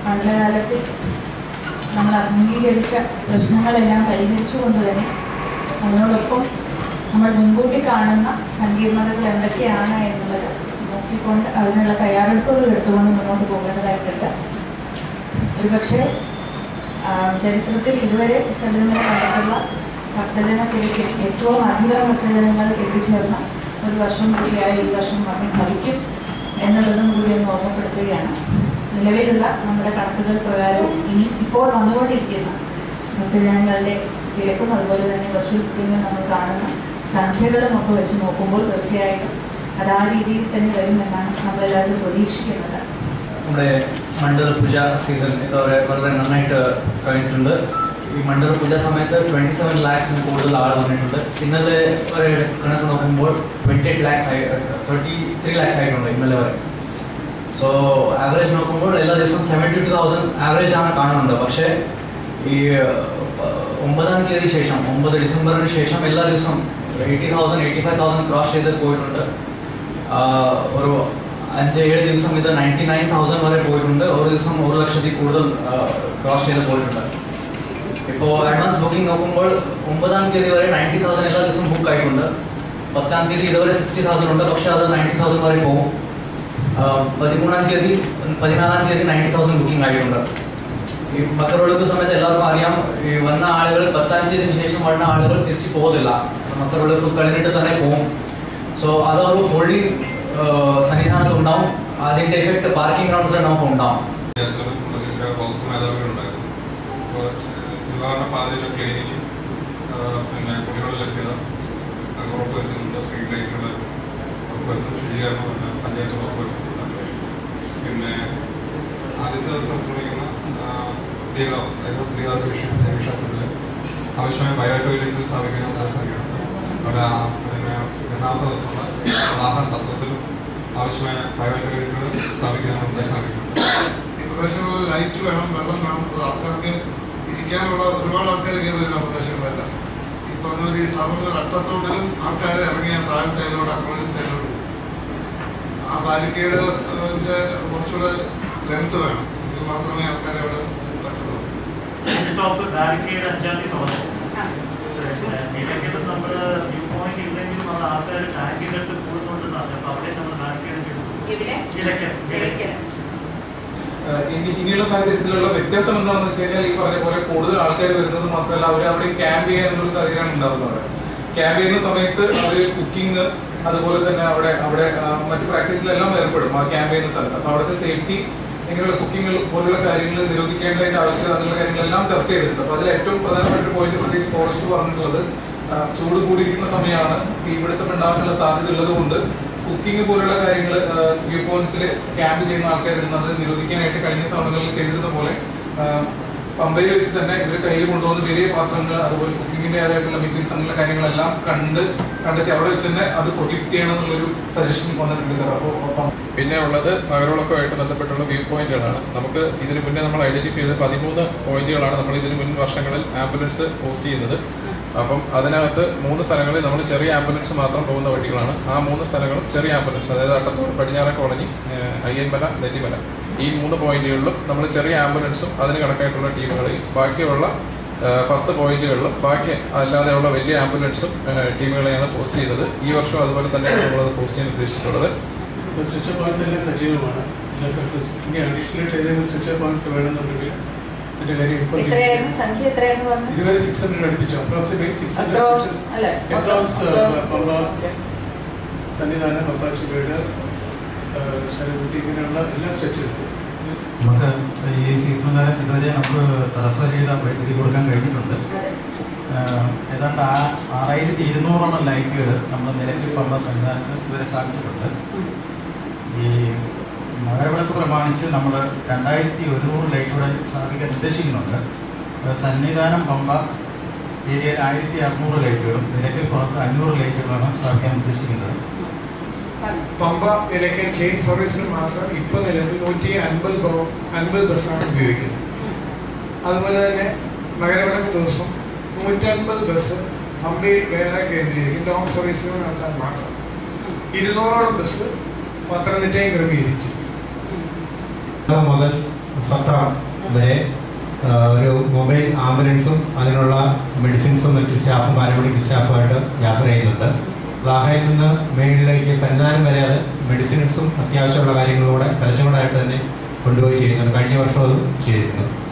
മണ്ഡലകാലത്തിൽ നമ്മൾ അംഗീകരിച്ച പ്രശ്നങ്ങളെല്ലാം പരിഹരിച്ചുകൊണ്ട് തന്നെ അതിനോടൊപ്പം നമ്മൾ മുൻകൂട്ടി കാണുന്ന സങ്കീർണതകൾ എന്തൊക്കെയാണ് എന്നുള്ളത് നോക്കിക്കൊണ്ട് അതിനുള്ള തയ്യാറെടുപ്പുകൾ എടുത്തുകൊണ്ട് മുന്നോട്ട് പോകേണ്ടതായിട്ടുണ്ട് ഒരുപക്ഷെ ആ, ചരിത്രത്തിൽ ഇതുവരെ ശബരിമല കണ്ടിട്ടുള്ള ഭക്തജനത്തിലേക്ക് ഏറ്റവും അധികം ഭക്തജനങ്ങൾ എത്തിച്ചേർന്ന ഒരു വർഷം കൂടിയായി ഈ വർഷം വന്ന് ഭവിക്കും എന്നുള്ളതും കൂടി ഒന്ന് ഓർമ്മപ്പെടുത്തുകയാണ് നിലവിലുള്ള നമ്മുടെ കണക്കുകൾ പ്രകാരവും ഇനി ഇപ്പോൾ വന്നുകൊണ്ടിരിക്കുന്ന ഭക്തജനങ്ങളുടെ തിരക്കും അതുപോലെ തന്നെ വെർച്വൽ ബുക്കിംഗും നമ്മൾ കാണുന്ന സംഖ്യകളും ഒക്കെ വെച്ച് നോക്കുമ്പോൾ തീർച്ചയായിട്ടും അത് ആ രീതിയിൽ തന്നെ വരുമെന്നാണ് നമ്മളെല്ലാവരും പ്രതീക്ഷിക്കുന്നത് നമ്മുടെ മണ്ഡല പൂജ സീസൺ ഇതോടെ വളരെ നന്നായിട്ട് കഴിഞ്ഞിട്ടുണ്ട് ഈ മണ്ഡല പൂജ സമയത്ത് ട്വൻറ്റി സെവൻ ലാക്സിന് കൂടുതൽ ആൾ വന്നിട്ടുണ്ട് ഇന്നലെ ഒരു കണക്ക് നോക്കുമ്പോൾ ട്വൻറ്റി എയ്റ്റ് ലാക്സ് ആയി തേർട്ടി ത്രീ ലാക്സ് ആയിട്ടുണ്ട് ഇന്നലെ വരെ സോ ആവറേജ് നോക്കുമ്പോൾ എല്ലാ ദിവസവും സെവൻറ്റി ടു തൗസൻഡ് ആവറേജ് ആണ് കാണുന്നുണ്ട് പക്ഷേ ഈ അഹ്, ഒമ്പതാം തീയതി ശേഷം ഒമ്പത് ഡിസംബറിന് ശേഷം എല്ലാ ദിവസവും eighty thousand eighty five thousand cross ചെയ്ത് പോയിട്ടുണ്ട് ആഹ്, ഒരു അഞ്ച് ഏഴ് ദിവസം ഇത് നയൻറ്റി നയൻ തൗസൻഡ് വരെ പോയിട്ടുണ്ട് ഒരു ദിവസം ഒരു ലക്ഷത്തിൽ കൂടുതൽ ക്രോസ് ചെയ്ത് പോയിട്ടുണ്ട് ഇപ്പോൾ അഡ്വാൻസ് ബുക്കിംഗ് നോക്കുമ്പോൾ ഒമ്പതാം തീയതി വരെ നയൻറ്റി തൗസൻഡ് എല്ലാ ദിവസവും ബുക്ക് ആയിട്ടുണ്ട് പത്താം തീയതി ഇതുവരെ സിക്സ്റ്റി തൗസൻഡ് ഉണ്ട് പക്ഷേ അത് നയൻറ്റി തൗസൻഡ് വരെ പോകും ആഹ് പതിമൂന്നാം തീയതി പതിനാലാം തീയതി നയൻറ്റി തൗസൻഡ് ബുക്കിംഗ് ആയിട്ടുണ്ട് ഈ മക്കറൊഴുക്ക് സമയത്ത് എല്ലാവർക്കും അറിയാം ഈ വന്ന ആളുകൾ പത്താം തീയതിക്ക് ശേഷം വന്ന ആളുകൾ തിരിച്ചു പോകുന്നില്ല മക്കറൊഴുക്ക് കഴിഞ്ഞിട്ട് തന്നെ പോകും സോ അതൊരു ഹോൾഡിംഗ് സന്നിധാനത്ത് ഉണ്ടാവും അതിന്റെ എഫക്ട് പാർക്കിംഗ് ഗ്രൗണ്ട്സിൽ നമുക്ക് ഉണ്ടാവും വകുപ്പ് മേധാവികളുണ്ടായിരുന്നു അപ്പോൾ നിവാരണ പാതയിലെ ക്ലീനിങ് പിന്നെ കുടിവെള്ള ലഭ്യത അത് ഉറപ്പുവരുത്തുന്നുണ്ട് സ്ട്രീറ്റ് ലൈറ്റുകൾ ഉറപ്പുവരുത്തുന്നു ശുചീകരണം പിന്നെ പഞ്ചായത്ത് ഉറപ്പുവരുത്തുന്നുണ്ട് പിന്നെ ആദ്യത്തെ ദിവസം ശ്രമിക്കുന്ന ദീപം അതായത് ദീപാഭിഷേകം ദേവീക്ഷേത്രത്തിൽ ആവശ്യമായ ബയോ ടോയ്ലറ്റുകൾ സ്ഥാപിക്കാനുള്ള ശ്രമിക്കുന്നുണ്ട് അവിടെ ആ പിന്നെ രണ്ടാമത്തെ ദിവസമുള്ള വാഹന സത്രത്തിലും ആവശ്യമായ ബയോ ടോയ്ലറ്റുകൾ സ്ഥാപിക്കാനുള്ള ശ്രമിക്കുന്നുണ്ട് ഈ പ്രദേശങ്ങളിൽ ലൈറ്റ് വേണം വെള്ളം വേണം അത് ആൾക്കാർക്ക് ഇരിക്കാനുള്ള ഒരുപാട് ആൾക്കാർ കയറി വരുന്ന പ്രദേശങ്ങളല്ല ഈ പറഞ്ഞ പോലെ ഈ സർവ്വ അട്ടത്തോട്ടിലും ആൾക്കാർ ഇറങ്ങിയ താഴെ സൈഡിലോട്ട് അക്കോളി സൈഡിലോട്ട് പോകും. ആ ബാരിക്കേഡ് അതിന്റെ കുറച്ചുകൂടെ ലെങ്ത് വേണം ഇത് മാത്രമേ ആൾക്കാരെ അവിടെ പറ്റുള്ളൂ ടോപ്പ് ബാരിക്കേഡ് അഞ്ചാം തീയതി തുറന്നു നിലയ്ക്കൽ നമ്മൾ വ്യൂ പോയിന്റ് ഇല്ലെങ്കിലും അത് ആൾക്കാർ ടാങ്കിൻ്റെ അടുത്ത് കൂടുന്നുണ്ടെന്ന് പറഞ്ഞു അപ്പോൾ അവിടെ നമ്മൾ ബാരിക്കേഡ് ചെയ്തു ഇവിടെ നിലയ്ക്കൽ നിലയ്ക്കൽ. ഏഹ് ഇനി ഇനിയുള്ള സാഹചര്യത്തിലുള്ള വ്യത്യാസം എന്താണെന്ന് വെച്ച് കഴിഞ്ഞാൽ ഈ പറഞ്ഞ പോലെ കൂടുതൽ ആൾക്കാർ വരുന്നത് മാത്രമല്ല അവർ അവിടെ ക്യാമ്പ് ചെയ്യാൻ എന്നൊരു സാഹചര്യമാണ് ഉണ്ടാകുന്നത് ക്യാമ്പ് ചെയ്യുന്ന സമയത്ത് അവർ കുക്കിംഗ് അതുപോലെ തന്നെ അവിടെ അവിടെ ആ, മറ്റു പ്രാക്ടീസിലെല്ലാം ഏർപ്പെടും ആ ക്യാമ്പ് ചെയ്യുന്ന സ്ഥലത്ത് അപ്പോൾ അവിടുത്തെ സേഫ്റ്റി ഇങ്ങനെയുള്ള കുക്കിംഗ് പോലുള്ള കാര്യങ്ങൾ നിരോധിക്കേണ്ടതിന്റെ ആവശ്യകത അതിനുള്ള കാര്യങ്ങളെല്ലാം ചർച്ച ചെയ്തിട്ടുണ്ട് അപ്പോൾ അതിൽ ഏറ്റവും പ്രധാനപ്പെട്ട ഒരു പോയിന്റ് പ്രത്യേകിച്ച് ഫോറസ്റ്റ് പറഞ്ഞിട്ടുള്ളത് ആ, ചൂട് കൂടിയിരിക്കുന്ന സമയമാണ് തീപിടുത്തം ഉണ്ടാകാനുള്ള സാധ്യത ഉള്ളത് കൊണ്ട് കുക്കിംഗ് പോലുള്ള കാര്യങ്ങൾ വ്യൂ പോയിന്റ്സിൽ ക്യാമ്പ് ചെയ്യുന്ന ആൾക്കാർ അത് നിരോധിക്കാനായിട്ട് കഴിഞ്ഞ തവണകളിൽ ചെയ്തിരുന്ന പോലെ ആ, പമ്പയിൽ വെച്ച് തന്നെ ഇവർ കയ്യിൽ കൊണ്ടുവന്ന് വലിയ പാത്രങ്ങൾ അതുപോലെ കുക്കിങ്ങിന്റെ ആയിട്ടുള്ള മെറ്റീരിയൽസ് അങ്ങനെയുള്ള കാര്യങ്ങളെല്ലാം കണ്ട് കണ്ടെത്തി അവിടെ വെച്ച് തന്നെ അത് പ്രൊട്ടക്ട് ചെയ്യണം എന്നുള്ളൊരു സജഷൻ വന്നിട്ടുണ്ട് സാർ അപ്പോൾ പിന്നെ ഉള്ളത് നഗരവിളക്കുമായിട്ട് ബന്ധപ്പെട്ടുള്ള വ്യൂ പോയിന്റുകളാണ് നമുക്ക് ഇതിന് മുന്നേ നമ്മൾ ഐഡന്റിഫൈ ചെയ്ത പതിമൂന്ന് പോയിന്റുകളാണ് നമ്മൾ ഇതിന് മുൻ വർഷങ്ങളിൽ ആംബുലൻസ് പോസ്റ്റ് ചെയ്യുന്നത് അപ്പം അതിനകത്ത് മൂന്ന് സ്ഥലങ്ങളിൽ നമ്മൾ ചെറിയ ആംബുലൻസ് മാത്രം പോകുന്ന വഴികളാണ് ആ മൂന്ന് സ്ഥലങ്ങളും ചെറിയ ആംബുലൻസ് അതായത് അട്ടത്തൂർ പടിഞ്ഞാറ കോളനി ഏഹ്, അയ്യൻമല നെല്ലിമല ഈ മൂന്ന് പോയിന്റുകളിലും നമ്മൾ ചെറിയ ആംബുലൻസും അതിന് കണക്കായിട്ടുള്ള ടീമുകളെയും ബാക്കിയുള്ള ഏഹ്, പത്ത് പോയിന്റുകളിലും ബാക്കി അല്ലാതെയുള്ള വലിയ ആംബുലൻസും ഏഹ്, ടീമുകളെയാണ് പോസ്റ്റ് ചെയ്തത് ഈ വർഷം അതുപോലെ തന്നെയാണ് നമ്മളത് പോസ്റ്റ് ചെയ്യാൻ ഉദ്ദേശിച്ചിട്ടുള്ളത് സ്ട്രെച്ചർ പോയിന്റ്സ് എല്ലാം സജീവമാണ് എല്ലാ സ്ഥലത്തും ഇനി അഡീഷണൽ ആയിട്ട് ഏതെങ്കിലും സ്ട്രെച്ചർ പോയിന്റ്സ് വേണമെന്നുണ്ടെങ്കിൽ അതിന്റെ കാര്യം ഇപ്പോൾ എത്രയായിരുന്നു സംഖ്യ എത്രയായിരുന്നു പറഞ്ഞത് ഇതുവരെ സിക്സ് ഹൺഡ്രഡ് അടുപ്പിച്ചു അപ്രോക്സിമേറ്റ് സിക്സ് അക്രോസ് അല്ലെ അക്രോസ് പമ്പ സന്നിധാനം പപ്പാച്ചുപേട് ശരകുട്ടി ഇങ്ങനെയുള്ള എല്ലാ സ്ട്രെച്ചേഴ്സും നമുക്ക് ഈ സീസൺ കാലം ഇതുവരെ നമുക്ക് തടസ്സരഹിത വൈദ്യുതി കൊടുക്കാൻ കഴിഞ്ഞിട്ടുണ്ട് ആഹ് ഏതാണ്ട് ആ ആറായിരത്തി ഇരുന്നൂറോളം ലൈറ്റുകൾ നമ്മൾ നിലവിൽ പമ്പ സംവിധാനത്തിൽ ഇതുവരെ സ്ഥാപിച്ചിട്ടുണ്ട് ഈ മകരവിളക്ക് പ്രമാണിച്ച് നമ്മൾ രണ്ടായിരത്തി ഒരുന്നൂറ് ലൈറ്റുകൂടെ സ്ഥാപിക്കാൻ ഉദ്ദേശിക്കുന്നുണ്ട് അത് സന്നിധാനം പമ്പ ഏരിയയിൽ ആയിരത്തി അറുന്നൂറ് ലൈറ്റുകളും നിലയ്ക്കൽ ഭാഗത്ത് അഞ്ഞൂറ് ലൈറ്റുകളാണ് സ്ഥാപിക്കാൻ ഉദ്ദേശിക്കുന്നത് പമ്പ നിലയ്ക്കൽ ചെയിൻ സർവീസിന് മാത്രം ഇപ്പൊ നിലവിൽ നൂറ്റി അൻപത് ബോ- അൻപത് ബസ്സാണ് ഉപയോഗിക്കുന്നത് അതുപോലെ തന്നെ നഗരവിളക്ക് ദിവസം നൂറ്റൻപത് ബസ് പമ്പയിൽ വേറെ കേന്ദ്രീകരിക്കും ലോങ് സർവീസുകൾ നടത്താൻ മാത്രം ഇരുന്നൂറോളം ബസ് പത്തനംതിട്ടയും ക്രമീകരിച്ചു മുതൽ സത്രം വരെ ആ, ഒരു മൊബൈൽ ആംബുലൻസും അതിനുള്ള മെഡിസിൻസും മറ്റ് സ്റ്റാഫും പാരാമെഡിക്കൽ സ്റ്റാഫുമായിട്ട് യാത്ര ചെയ്യുന്നുണ്ട് ലാഹയിൽ നിന്ന് മേളിലേക്ക് സന്നിധാനം വരെ അത് മെഡിസിൻസും അത്യാവശ്യമുള്ള കാര്യങ്ങളൂടെ തലച്ചുകൂടായിട്ട് തന്നെ കൊണ്ടുപോയി ചെയ്യുന്നുണ്ട് കഴിഞ്ഞ വർഷം അത് ചെയ്തിരുന്നു